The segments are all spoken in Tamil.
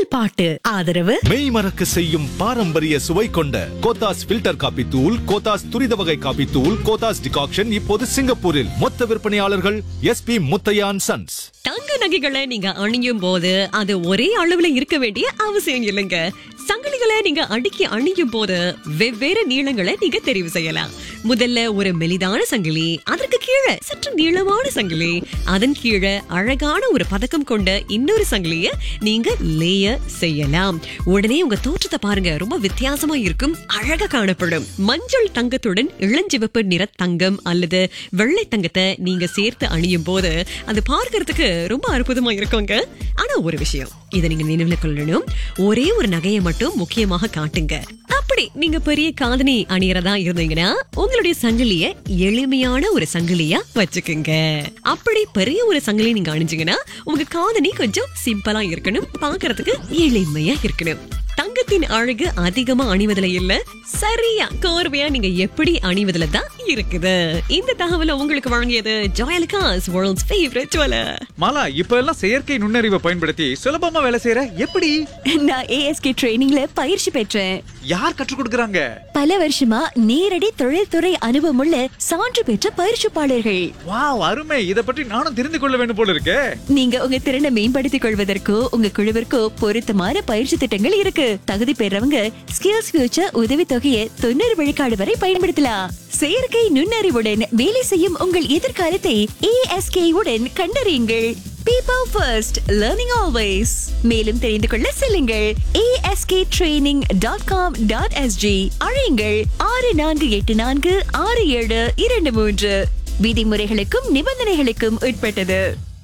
பாட்டு ஆதரவு மெய் மறக்க செய்யும் பாரம்பரிய சுவை கொண்ட கோத்தாஸ் ஃபில்டர் காபி தூள் கோத்தாஸ் துரித வகை காபி தூள் கோத்தாஸ் டிகாக்ஷன் இப்போது சிங்கப்பூரில் மொத்த விற்பனையாளர்கள் எஸ்பி முத்தையான் சன்ஸ் தங்க நகைகளை நீங்க அணியும் போது அது ஒரே அளவுல இருக்க வேண்டிய அவசியம் இல்லைங்க சங்கிலிகளை நீங்க அடுக்கி அணியும் போது வெவ்வேறு நீளங்களை நீங்க தெரிவு செய்யலாம் முதல்ல ஒரு மெலிதான சங்கிலி அதற்கு கீழே சற்று நீளமான சங்கிலி அதன் கீழே அழகான ஒரு பதக்கம் கொண்ட இன்னொரு சங்கிலிய நீங்க லேயர் செய்யலாம் உடனே உங்க தோற்றத்தை பாருங்க ரொம்ப வித்தியாசமா இருக்கும் அழகா காணப்படும் மஞ்சள் தங்கத்துடன் இளஞ்சிவப்பு நிற தங்கம் அல்லது வெள்ளை தங்கத்தை நீங்க சேர்த்து அணியும் போது அது பார்க்கறதுக்கு ரொம்ப அற்புதமா இருக்குங்க ஆனா ஒரு விஷயம் இதை நீங்க நினைவுல கொள்ளணும் ஒரே ஒரு நகையை மட்டும் முக்கியமாக காட்டுங்க அப்படி நீங்க பெரிய காதணி அணியறதா இருந்தீங்கன்னா உங்களுடைய சங்கிலிய எளிமையான ஒரு சங்கிலியா வச்சுக்குங்க அப்படி பெரிய ஒரு சங்கிலி நீங்க அணிஞ்சீங்கன்னா உங்க காதணி கொஞ்சம் சிம்பிளா இருக்கணும் பார்க்கறதுக்கு எளிமையா இருக்கணும் தங்கத்தின் அழகு அதிகமா அணிவதுல இல்ல சரியா கோர்வையா நீங்க எப்படி அணிவதுல தான் இருக்குது இந்த தகவலை உங்களுக்கு வழங்கியது ஜாயலுகாஸ் வேர்ல்ட்ஸ் ஃபேவரட் ஜுவலர் மாலா இப்ப எல்லாம் செயற்கை நுண்ணறிவை பயன்படுத்தி சுலபமா வேலை செய்யற எப்படி நான் ஏஎஸ்கே ட்ரைனிங்ல பயிற்சி பெற்றேன் யார் கற்றுக் கொடுக்கறாங்க பல வருஷமா நேரடி தொழில்துறை அனுபவமுள்ள சான்று பெற்ற பயிற்சிப்பாளர்கள் வாவ் அருமை இத பற்றி நானும் தெரிந்து கொள்ள வேண்டும் போல இருக்கே நீங்க உங்க திறனை மேம்படுத்திக் கொள்வதற்கோ உங்க குழுவிற்கோ பொருத்தமான பயிற்சி திட்டங்கள் இருக்கு தகுதி பெறவங்க ஸ்கில்ஸ் ஃபியூச்சர் உதவி தொகையை தொண்ணூறு விழுக்காடு வரை பயன்படுத்தலாம் செயற்கை நுண்ணறிவுடன் வேலை செய்யும் உங்கள் எதிர்காலத்தை ஏஎஸ்கே உடன் கண்டறியுங்கள் பீப்பிள் ஃபர்ஸ்ட் லேர்னிங் ஆல்வேஸ் மேலும் தெரிந்து கொள்ள செல்லுங்கள் ASK training dot com dot SG அழையுங்கள் ஆறு நான்கு எட்டு நான்கு ஆறு ஏழு இரண்டு மூன்று விதிமுறைகளுக்கும் நிபந்தனைகளுக்கும் உட்பட்டது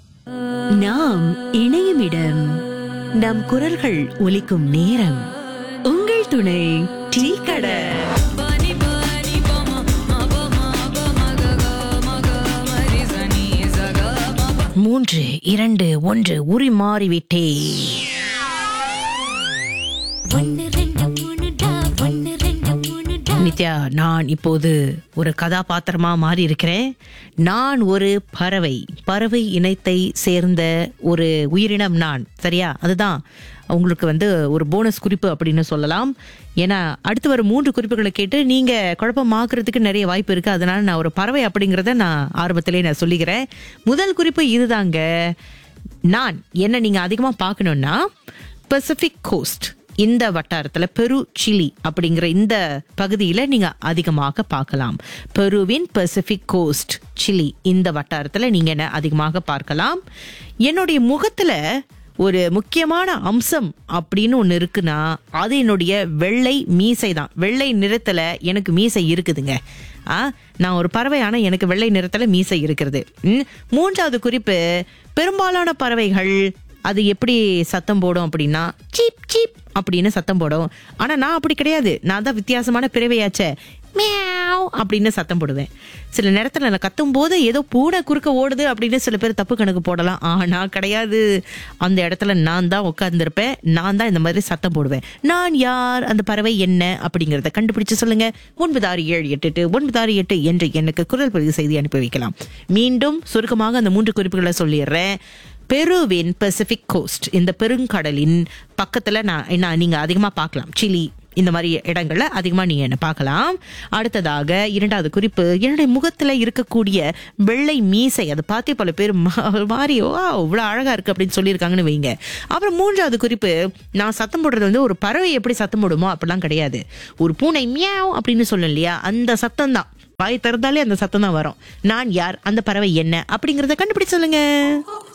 நாம் இணையும் இடம் நம் குரல்கள் ஒலிக்கும் நேரம் உங்கள் துணை டீ கடை மூன்று இரண்டு ஒன்று உரி மாறிவிட்டே நித்யா நான் இப்போது ஒரு கதாபாத்திரமா மாறி இருக்கிறேன் நான் ஒரு பறவை பறவை இனத்தை சேர்ந்த ஒரு உயிரினம் நான் சரியா அதுதான் உங்களுக்கு வந்து ஒரு போனஸ் குறிப்பு அப்படின்னு சொல்லலாம் ஏன்னா அடுத்து வர மூன்று குறிப்புகளை கேட்டு நீங்க குழப்பமாக்குறதுக்கு நிறைய வாய்ப்பு இருக்கு அதனால நான் ஒரு பறவை அப்படிங்கிறத நான் ஆரம்பத்திலே நான் சொல்லிக்கிறேன் முதல் குறிப்பு இதுதாங்க நான் என்ன நீங்க அதிகமா பார்க்கணும்னா பசிபிக் கோஸ்ட் இந்த வட்டாரத்துல பெரு சிலி அப்படிங்கிற இந்த பகுதியில நீங்க அதிகமாக பார்க்கலாம் பெருவின் பசிபிக் கோஸ்ட் சிலி இந்த வட்டாரத்துல நீங்க என்ன அதிகமாக பார்க்கலாம் என்னுடைய முகத்துல ஒரு முக்கியமான அம்சம் அப்படின்னு ஒன்று இருக்குன்னா அது என்னுடைய வெள்ளை மீசை தான் வெள்ளை நிறத்துல எனக்கு மீசை இருக்குதுங்க ஆ நான் ஒரு பறவை ஆனா எனக்கு வெள்ளை நிறத்துல மீசை இருக்கிறது ம், மூன்றாவது குறிப்பு பெரும்பாலான பறவைகள் அது எப்படி சத்தம் போடும் அப்படின்னா சீப் சீப் அப்படின்னு சத்தம் போடும் ஆனா நான் அப்படி கிடையாது நான் தான் வித்தியாசமான பிறவையாச்சே மியாவ் அப்படின்னு சத்தம் போடுவேன் சில நேரத்துல நான் கத்தும் போது ஏதோ பூனை குறுக்க ஓடுது அப்படின்னு சில பேர் தப்பு கணக்கு போடலாம் ஆனா கிடையாது அந்த இடத்துல நான் தான் உட்கார்ந்துருப்பேன் நான் தான் இந்த மாதிரி சத்தம் போடுவேன் நான் யார் அந்த பறவை என்ன அப்படிங்கறத கண்டுபிடிச்சு சொல்லுங்க ஒன்பது ஆறு ஏழு எட்டு எட்டு ஒன்பது ஆறு எட்டு என்று எனக்கு குரல் பதிவு செய்தி அனுப்பி வைக்கலாம் மீண்டும் சுருக்கமாக அந்த மூன்று குறிப்புகளை சொல்லிடுறேன் பெருவின் பசிபிக் கோஸ்ட் இந்த பெருங்கடலின் பக்கத்துல நான் நான் நீங்க அதிகமா பார்க்கலாம் சிலி இந்த மாதிரி இடங்கள்ல அதிகமா நீங்க என்ன பார்க்கலாம் அடுத்ததாக இரண்டாவது குறிப்பு என்னுடைய முகத்துல இருக்கக்கூடிய வெள்ளை மீசை அதை பார்த்தே பல பேர் மா- ஒரு மாதிரி ஓ இவ்வளவு அழகா இருக்கு அப்படின்னு சொல்லியிருக்காங்கன்னு வைங்க அப்புறம் மூன்றாவது குறிப்பு நான் சத்தம் போடுறது வந்து ஒரு பறவை எப்படி சத்தம் போடுமோ அப்படிலாம் கிடையாது ஒரு பூனை மியாவ் அப்படின்னு சொல்லும் இல்லையா அந்த சத்தம் தான் வாய் திறந்தாலே அந்த சத்தம் தான் வரும் நான் யார் அந்த பறவை என்ன அப்படிங்கறத கண்டுபிடிச்சு சொல்லுங்க